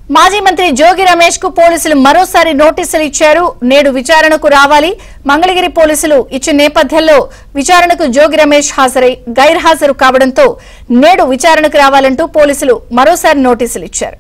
మాజీ మంత్రి జోగి రమేష్ కు పోలీసులు మరోసారి నోటీసులు ఇచ్చారు నేడు విచారణకు రావాలి మంగళగిరి పోలీసులు ఇచ్చిన నేపథ్యంలో విచారణకు జోగి రమేష్ హాజరై గైర్హాజరు కావడంతో నేడు విచారణకు రావాలంటూ పోలీసులు మరోసారి నోటీసులు ఇచ్చారు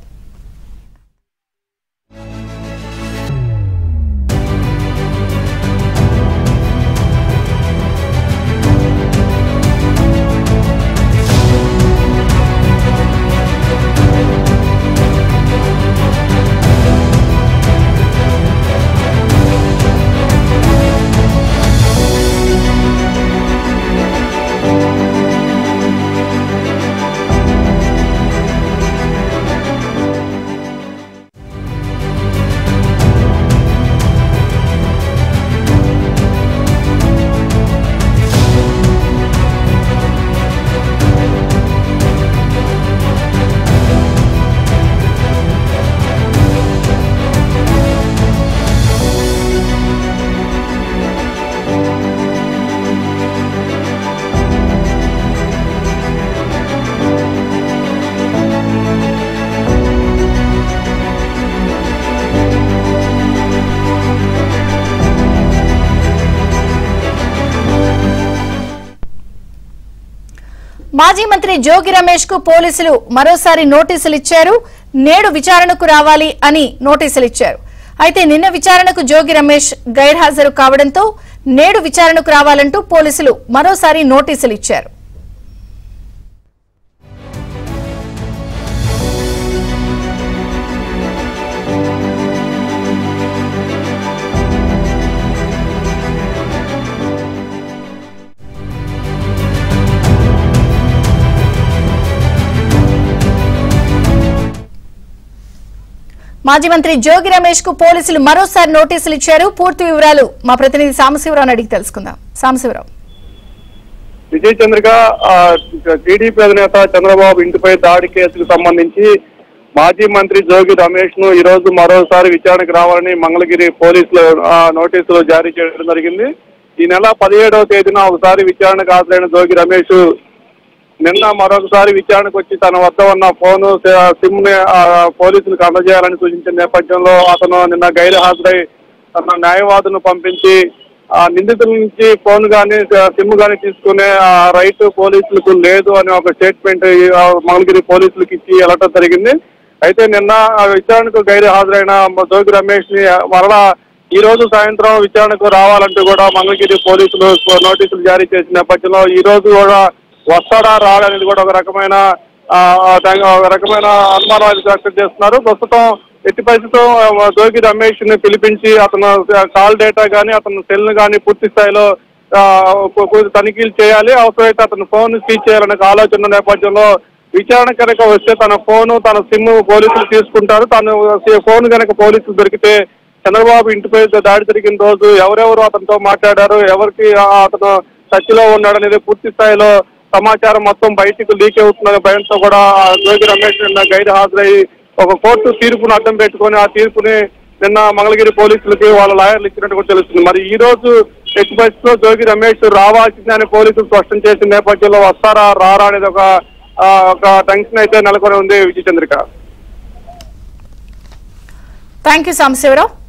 మాజీ మంత్రి జోగి రమేష్ కు పోలీసులు మరోసారి నోటీసులు ఇచ్చారు నేడు విచారణకు రావాలి అని నోటీసులు ఇచ్చారు అయితే నిన్న విచారణకు జోగి రమేష్ గైర్హాజరు కావడంతో నేడు విచారణకు రావాలంటూ పోలీసులు మరోసారి నోటీసులు ఇచ్చారు మాజీ మంత్రి జోగి రమేష్ కు పోలీసులు మరోసారి నోటీసులు ఇచ్చారు పూర్తి వివరాలు మా ప్రతినిధి సాంబశివరావు అడిగి తెలుసుకుందాం సాంబశివరావు విజయ్ చంద్రిక టీడీపీ అధినేత చంద్రబాబు ఇంటిపై దాడి కేసుకు సంబంధించి మాజీ మంత్రి జోగి రమేష్ ను ఈ రోజు మరోసారి విచారణకు రావాలని మంగళగిరి పోలీసులు ఆ, నోటీసులు జారీ చేయడం జరిగింది ఈ నెల పదిహేడవ తేదీన ఒకసారి విచారణకు హాజరైన జోగి రమేష్ నిన్న మరొకసారి విచారణకు వచ్చి తన వద్ద ఉన్న ఫోను సిమ్ ని ఆ, పోలీసులకు అందజేయాలని సూచించిన నేపథ్యంలో అతను నిన్న గైరు హాజరై తన న్యాయవాదులను పంపించి ఆ నిందితుల నుంచి ఫోన్ కానీ సిమ్ కానీ తీసుకునే ఆ రైట్ పోలీసులకు లేదు అనే ఒక స్టేట్మెంట్ ఈ, ఆ, మంగళగిరి పోలీసులకు ఇచ్చి వెళ్ళటం జరిగింది అయితే నిన్న ఆ విచారణకు గైరు హాజరైన జోగి రమేష్ ని మరలా ఈ రోజు సాయంత్రం విచారణకు రావాలంటూ కూడా మంగళగిరి పోలీసులు నోటీసులు జారీ చేసిన నేపథ్యంలో ఈ రోజు కూడా వస్తాడా రాడనేది కూడా ఒక రకమైన ఆ, ఆ, దాని- ఒక రకమైన అనుమానం అయితే వ్యక్తం చేస్తున్నారు ప్రస్తుతం ఎట్టి పరిస్థితితో ఆ, జోగి రమేష్ ని పిలిపించి అతను కాల్ డేటా కానీ అతను సెల్ కానీ పూర్తి స్థాయిలో ఆ, కొ- కొ- తనిఖీలు చేయాలి అవసరమైతే అతను ఫోన్ సీజ్ చేయాలనే ఒక ఆలోచన ఉన్న నేపథ్యంలో విచారణ కనుక వస్తే తన ఫోను తన సిమ్ పోలీసులు తీసుకుంటారు తను ఫోన్ కనుక పోలీసులు దొరికితే చంద్రబాబు ఇంటిపై దాడి జరిగిన రోజు ఎవరెవరు అతనితో మాట్లాడారు ఎవరికి ఆ అతను టచ్లో ఉన్నాడనేది పూర్తి స్థాయిలో సమాచారం మొత్తం బయటకు లీక్ అవుతుందనే భయంతో కూడా ఆ జోగి రమేష్ నిన్న గైరు హాజరై ఒక కోర్టు తీర్పును అడ్డం పెట్టుకొని ఆ తీర్పుని నిన్న మంగళగిరి పోలీసులకి వాళ్ళ లాయర్లు ఇచ్చినట్టు కూడా తెలుస్తుంది మరి ఈ రోజు ఎట్టి పరిస్థితిలో జోగి రమేష్ రావాల్సిందే అని పోలీసులు స్పష్టం చేసిన నేపథ్యంలో వస్తారా రారా అనేది ఒక ఆ, ఒక టెన్షన్ అయితే నెలకొని ఉంది విజయ చంద్రిక థ్యాంక్ యూ సాంబశివరావు